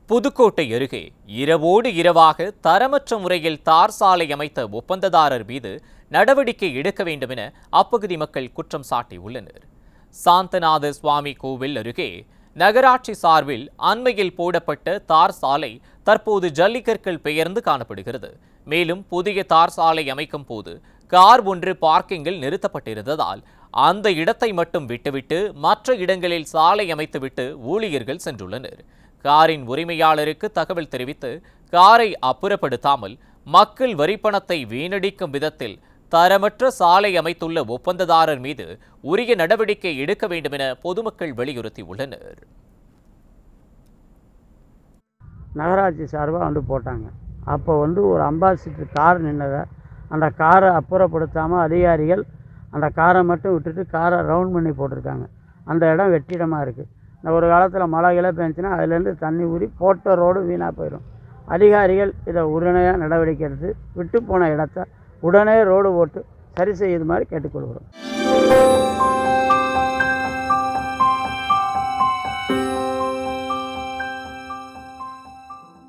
புதுக்கோட்டை அருகே இரவோடு இரவாக தரமற்ற முறையில் தார் சாலை அமைத்த ஒப்பந்ததாரர் மீது நடவடிக்கை எடுக்க வேண்டும் என அப்பகுதி மக்கள் குற்றம் சாட்டியுள்ளனர் சாந்தநாத சுவாமி கோவில் அருகே நகராட்சி சார்பில் அண்மையில் போடப்பட்ட தார் சாலை தற்போது ஜல்லிக்கற்கள் பெயர்ந்து காணப்படுகிறது மேலும் புதிய தார் சாலை அமைக்கும் போது கார் ஒன்று பார்க்கிங்கில் நிறுத்தப்பட்டிருந்ததால் அந்த இடத்தை மட்டும் விட்டுவிட்டு மற்ற இடங்களில் சாலை அமைத்துவிட்டு ஊழியர்கள் சென்றுள்ளனர் காரின் உரிமையாளருக்கு தகவல் தெரிவித்து காரை அப்புறப்படுத்தாமல் மக்கள் வரிப்பணத்தை வீணடிக்கும் விதத்தில் தரமற்ற சாலை அமைத்துள்ள ஒப்பந்ததாரர் மீது உரிய நடவடிக்கை எடுக்க வேண்டும் என பொதுமக்கள் வலியுறுத்தியுள்ளனர் நகராட்சி சார்பாக வந்து போட்டாங்க அப்போ வந்து ஒரு அம்பாசிடர் கார் நின்னதை அந்த காரை அப்புறப்படுத்தாமல் அதிகாரிகள் அந்த காரை மட்டும் விட்டுட்டு காரை ரவுண்ட் பண்ணி போட்டிருக்காங்க அந்த இடம் வெற்றிடமாக இருக்குது இந்த ஒரு காலத்தில் மழை கிளை பெஞ்சுன்னா அதுலேருந்து தண்ணி ஊறி போட்ட ரோடு வீணாக போயிடும் அதிகாரிகள் இதை உடனடியாக நடவடிக்கை எடுத்து விட்டு போன இடத்த உடனே ரோடு போட்டு சரி செய்யுமாறு கேட்டுக்கொள்கிறோம்